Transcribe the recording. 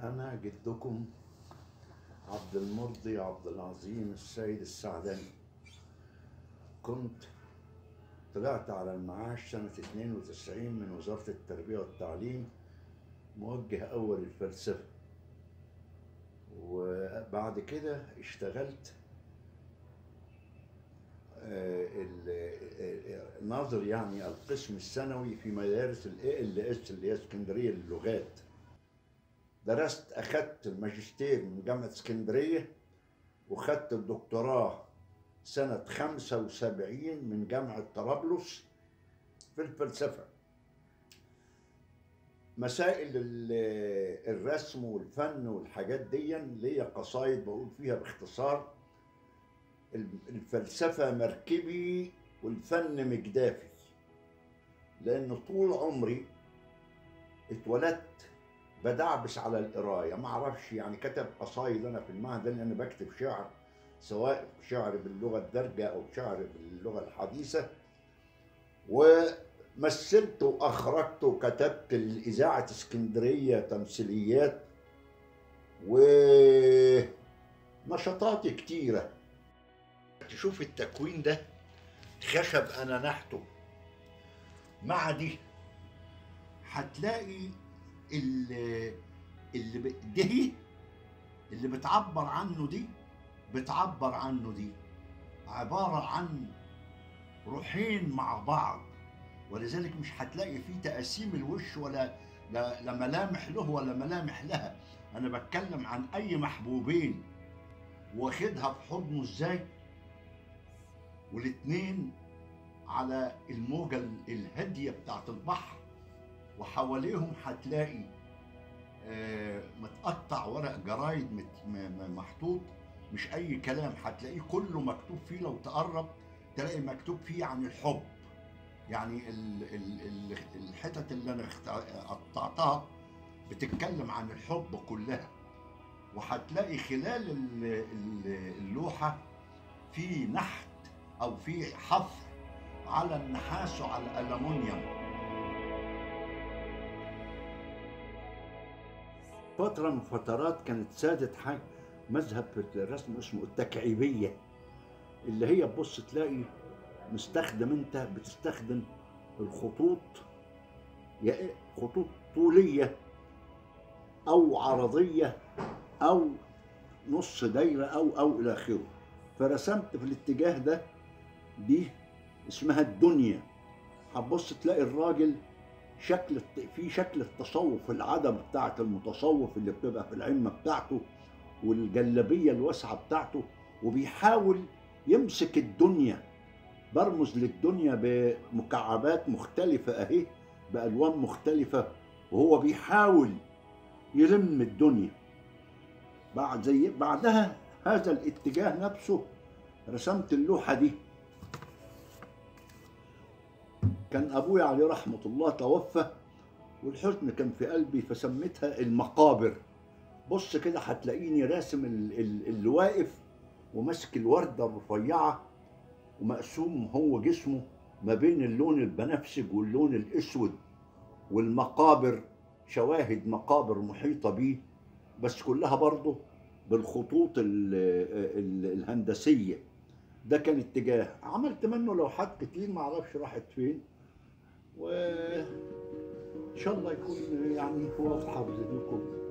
أنا جدكم عبد المرضي عبد العظيم السيد السعدني كنت طلعت على المعاش سنة 92 من وزارة التربية والتعليم موجه أول الفلسفة وبعد كده اشتغلت آه، ال- آه، ناظر يعني القسم الثانوي في مدارس الاي ال اس اللي هي اسكندريه للغات درست اخدت الماجستير من جامعه اسكندريه وخدت الدكتوراه سنه 75 من جامعه طرابلس في الفلسفه مسائل ال- الرسم والفن والحاجات دي ليا قصايد بقول فيها باختصار الفلسفة مركبي والفن مجدافي لأن طول عمري اتولدت بدعبس على القراية ما أعرفش يعني كتب قصايد أنا في المعهد لأن أنا بكتب شعر سواء شعر باللغة الدارجة أو شعر باللغة الحديثة ومثلت وأخرجت وكتبت لإذاعة اسكندرية تمثيليات ونشاطات كتيره تشوف التكوين ده خشب انا نحته مع دي هتلاقي اللي اللي ب- دي اللي بتعبر عنه دي بتعبر عنه دي عبارة عن روحين مع بعض ولذلك مش هتلاقي فيه تقاسيم الوش ولا لا, لا ملامح له ولا ملامح لها انا بتكلم عن اي محبوبين واخدها في حضنه ازاي والاتنين على الموجة ال- الهادية بتاعت البحر وحواليهم هتلاقي آه، متقطع ورق جرايد مت- م- م- محطوط مش أي كلام هتلاقيه كله مكتوب فيه لو تقرب تلاقي مكتوب فيه عن الحب يعني ال- ال- ال- الحتت اللي أنا اخت- قطعتها بتتكلم عن الحب كلها وهتلاقي خلال ال- ال- اللوحة في نحت او في حفر على النحاس وعلى الالومنيوم فترة من فترات كانت سادت حاجة مذهب في الرسم اسمه التكعيبية اللي هي تبص تلاقي مستخدم انت بتستخدم الخطوط يا إيه خطوط طولية او عرضية او نص دايرة او او الى اخره فرسمت في الاتجاه ده دي اسمها الدنيا هتبص تلاقي الراجل شكل الت- في شكل التصوف العدم بتاعت المتصوف اللي بتبقى في العمة بتاعته والجلابية الواسعة بتاعته وبيحاول يمسك الدنيا برمز للدنيا بمكعبات مختلفة اهي بألوان مختلفة وهو بيحاول يلم الدنيا بعد زي بعدها هذا الاتجاه نفسه رسمت اللوحة دي كان أبويا عليه رحمة الله توفى والحزن كان في قلبي فسميتها المقابر بص كده هتلاقيني راسم ال- ال- اللي واقف وماسك الوردة الرفيعة ومقسوم هو جسمه ما بين اللون البنفسج واللون الأسود والمقابر شواهد مقابر محيطة بيه بس كلها برضه بالخطوط ال ال الهندسية ده كان اتجاه عملت منه لوحات كتير معرفش راحت فين وإن شاء الله يكون يعني واضحة بذهنكم